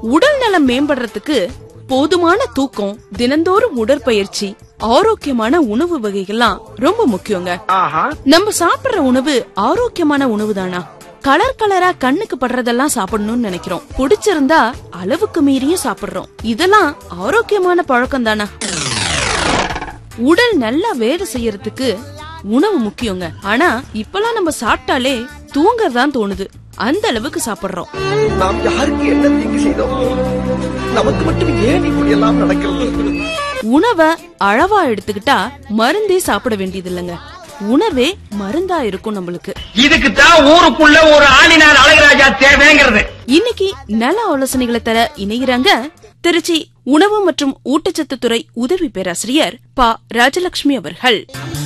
உடல் நலம் மேம்படுறதுக்கு போதுமான தூக்கம் தினந்தோறும் உடற்பயிற்சி ஆரோக்கியமான உணவு வகைகள்லாம் ரொம்ப முக்கியங்க ஆஹா நம்ம சாப்பிடுற உணவு ஆரோக்கியமான உணவு தானா கலர் கலரா கண்ணுக்கு படுறதெல்லாம் சாப்பிடணும்னு நினைக்கிறோம் பிடிச்சிருந்தா அளவுக்கு மீறியும் சாப்பிடுறோம் இதெல்லாம் ஆரோக்கியமான பழக்கம் தானா உடல் நல்லா வேலை செய்யறதுக்கு உணவு முக்கியங்க ஆனா இப்பெல்லாம் நம்ம சாப்பிட்டாலே தூங்கறதான் தோணுது அந்த அளவுக்கு சாப்பிடுறோம் நாம் யாருக்கு என்ன தீங்கு செய்தோம் நமக்கு மட்டும் ஏன் இப்படி எல்லாம் நடக்கிறது உணவை அளவா எடுத்துக்கிட்டா மருந்தே சாப்பிட வேண்டியது இல்லைங்க உணவே மருந்தா இருக்கும் நம்மளுக்கு இதுக்கு தான் ஊருக்குள்ள ஒரு ஆளினார் அழகராஜா தேவைங்கிறது இன்னைக்கு நல ஆலோசனைகளை தர இணைகிறாங்க திருச்சி உணவு மற்றும் ஊட்டச்சத்து துறை உதவி பேராசிரியர் ப ராஜலட்சுமி அவர்கள்